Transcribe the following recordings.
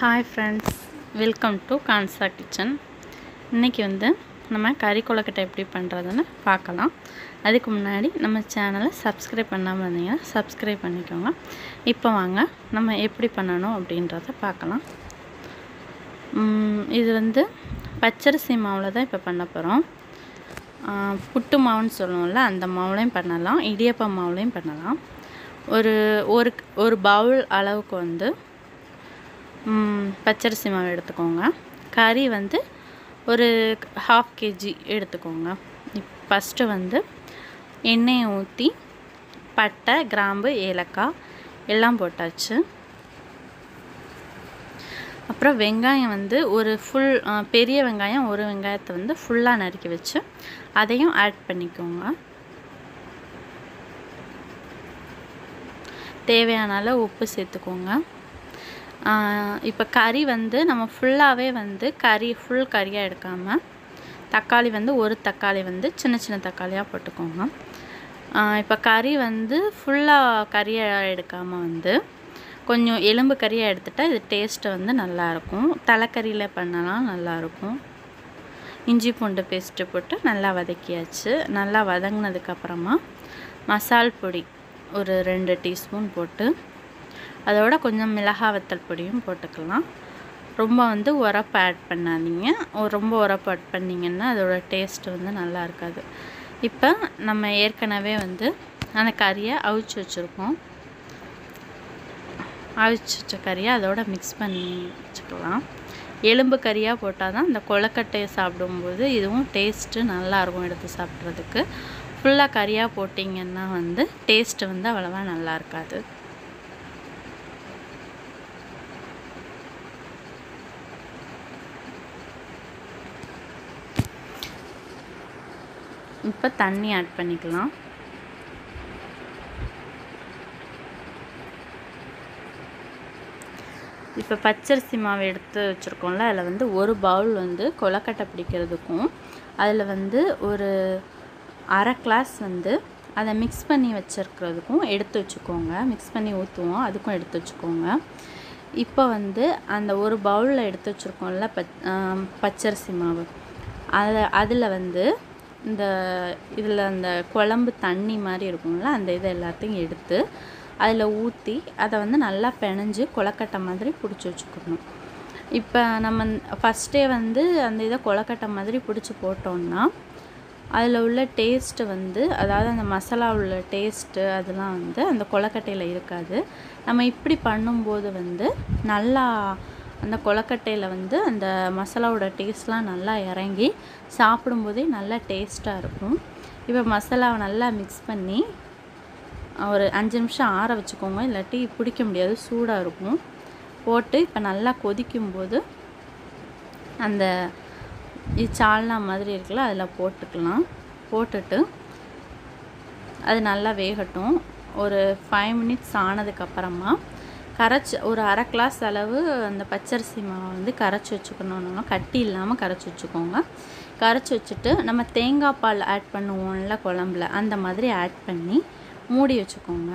hi friends welcome to கான்சா kitchen இன்றைக்கி வந்து நம்ம கறி கொழுக்கட்டை எப்படி பண்ணுறதுன்னு பார்க்கலாம் அதுக்கு முன்னாடி நம்ம சேனலை சப்ஸ்கிரைப் பண்ணாமல் இருந்தீங்கன்னா சப்ஸ்கிரைப் பண்ணிக்கோங்க இப்போ வாங்க நம்ம எப்படி பண்ணணும் அப்படின்றத பார்க்கலாம் உம், இது வந்து பச்சரிசி மாவில் தான் இப்போ பண்ண போகிறோம் புட்டு மாவுன்னு சொல்லுவோம்ல அந்த மாவுலையும் பண்ணலாம் இடியப்ப மாவுலையும் பண்ணலாம் ஒரு ஒரு ஒரு பவுல் அளவுக்கு வந்து ம், பச்சரிசி மாவு எடுத்துக்கோங்க கறி வந்து ஒரு ஹாஃப் கேஜி எடுத்துக்கோங்க இப் ஃபஸ்ட்டு வந்து எண்ணெயை ஊற்றி பட்டை கிராம்பு ஏலக்காய் எல்லாம் போட்டாச்சு அப்புறம் வெங்காயம் வந்து ஒரு ஃபுல் பெரிய வெங்காயம் ஒரு வெங்காயத்தை வந்து ஃபுல்லாக நறுக்கி வச்சு அதையும் ஆட் பண்ணிக்கோங்க தேவையான அளவு உப்பு சேர்த்துக்கோங்க இப்போ கறி வந்து நம்ம ஃபுல்லாகவே வந்து கறி ஃபுல் கறியாக எடுக்காமல் தக்காளி வந்து ஒரு தக்காளி வந்து சின்ன சின்ன தக்காளியாக போட்டுக்கோங்க இப்போ கறி வந்து ஃபுல்லாக கறியாக எடுக்காமல் வந்து கொஞ்சம் எலும்பு கறியாக எடுத்துட்டால் இது டேஸ்ட்டு வந்து நல்லாயிருக்கும் தலைக்கறியில் பண்ணலாம் நல்லாயிருக்கும் இஞ்சி பூண்டு பேஸ்ட்டு போட்டு நல்லா வதக்கியாச்சு நல்லா வதங்கினதுக்கப்புறமா மசால் பொடி ஒரு ரெண்டு டீஸ்பூன் போட்டு அதோட கொஞ்சம் மிளகாய் வத்தல் பொடியும் போட்டுக்கலாம் ரொம்ப வந்து உரப்பு ஆட் பண்ணாதீங்க ஒ- ரொம்ப உரப்பு ஆட் பண்ணிங்கன்னா அதோட டேஸ்ட் வந்து நல்லா இருக்காது இப்போ நம்ம ஏற்கனவே வந்து அந்த கறியை அவிச்சு வச்சுருக்கோம் அவிச்சு வச்ச கறியை அதோட மிக்ஸ் பண்ணி வச்சுக்கலாம் எலும்பு கறியாக போட்டால் தான் இந்த கொழுக்கட்டையை சாப்பிடும்போது இதுவும் டேஸ்ட்டு நல்லாயிருக்கும் எடுத்து சாப்பிட்றதுக்கு ஃபுல்லாக கறியாக போட்டிங்கன்னா வந்து டேஸ்ட்டு வந்து அவ்வளோவா நல்லா இருக்காது இப்போ தண்ணி ஆட் பண்ணிக்கலாம் இப்போ பச்சரிசி மாவு எடுத்து வச்சுருக்கோம்ல அதில் வந்து ஒரு பவுல் வந்து கொலக்கட்டை பிடிக்கிறதுக்கும் அதில் வந்து ஒரு அரை கிளாஸ் வந்து அதை மிக்ஸ் பண்ணி வச்சுருக்கிறதுக்கும் எடுத்து வச்சுக்கோங்க மிக்ஸ் பண்ணி ஊற்றுவோம் அதுக்கும் எடுத்து வச்சுக்கோங்க இப்போ வந்து அந்த ஒரு பவுலில் எடுத்து வச்சுருக்கோம்ல பச் ஆம், பச்சரிசி மாவு அதை அதில் வந்து இந்த இதில் அந்த குழம்பு தண்ணி மாதிரி இருக்கும்ல அந்த இதை எல்லாத்தையும் எடுத்து அதில் ஊற்றி அதை வந்து நல்லா பிணைஞ்சு கொலக்கட்டை மாதிரி பிடிச்சி வச்சுக்கணும் இப்போ நம்ம ஃபஸ்ட்டே வந்து அந்த இதை கொலக்கட்டை மாதிரி பிடிச்சி போட்டோம்னா அதில் உள்ள டேஸ்ட்டு வந்து அதாவது அந்த மசாலா உள்ள டேஸ்ட்டு அதெல்லாம் வந்து அந்த கொலக்கட்டையில் இருக்காது நம்ம இப்படி பண்ணும்போது வந்து நல்லா அந்த கொலக்கட்டையில் வந்து அந்த மசாலாவோட டேஸ்ட்லாம் நல்லா இறங்கி சாப்பிடும்போதே நல்லா டேஸ்ட்டாக இருக்கும் இப்போ மசாலாவை நல்லா மிக்ஸ் பண்ணி ஒரு அஞ்சு நிமிஷம் ஆற வச்சுக்கோங்க இல்லாட்டி பிடிக்க முடியாது சூடாக இருக்கும் போட்டு இப்போ நல்லா கொதிக்கும்போது அந்த இது சால்னா மாதிரி இருக்குல்ல அதில் போட்டுக்கலாம் போட்டுட்டு அது நல்லா வேகட்டும் ஒரு ஃபைவ் மினிட்ஸ் ஆனதுக்கப்புறமா கரைச்சி ஒரு அரை கிளாஸ் அளவு அந்த பச்சரிசி மாவை வந்து கரைச்சி வச்சுக்கணும்னா கட்டி இல்லாமல் கரைச்சி வச்சுக்கோங்க கரைச்சி வச்சுட்டு நம்ம தேங்காய் பால் ஆட் பண்ணுவோம்ல குழம்புல அந்த மாதிரி ஆட் பண்ணி மூடி வச்சுக்கோங்க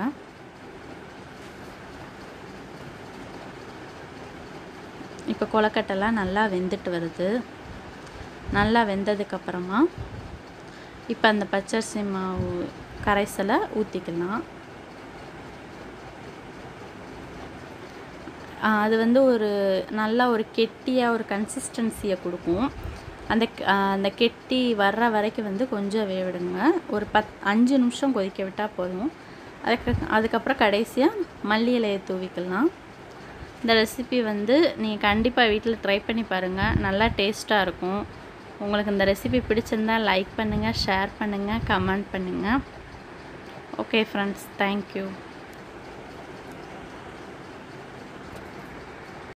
இப்போ கொலக்கட்டைலாம் நல்லா வெந்துட்டு வருது நல்லா வெந்ததுக்கப்புறமா இப்போ அந்த பச்சரிசி மாவு கரைசலை ஊற்றிக்கலாம் அது வந்து ஒரு நல்லா ஒரு கெட்டியாக ஒரு கன்சிஸ்டன்சியை கொடுக்கும் அந்த க- ஆ, அந்த கெட்டி வர்ற வரைக்கும் வந்து கொஞ்சம் வேவிடுங்க ஒரு பத் அஞ்சு நிமிஷம் கொதிக்க விட்டால் போதும் அதுக்கு அதுக்கப்புறம் கடைசியாக மல்லி இலையை தூவிக்கலாம் இந்த ரெசிபி வந்து நீங்கள் கண்டிப்பாக வீட்டில் ட்ரை பண்ணி பாருங்கள் நல்லா டேஸ்ட்டாக இருக்கும் உங்களுக்கு இந்த ரெசிபி பிடிச்சிருந்தா லைக் பண்ணுங்கள் ஷேர் பண்ணுங்கள் கமெண்ட் பண்ணுங்கள் ஓகே ஃப்ரெண்ட்ஸ் தேங்க்யூ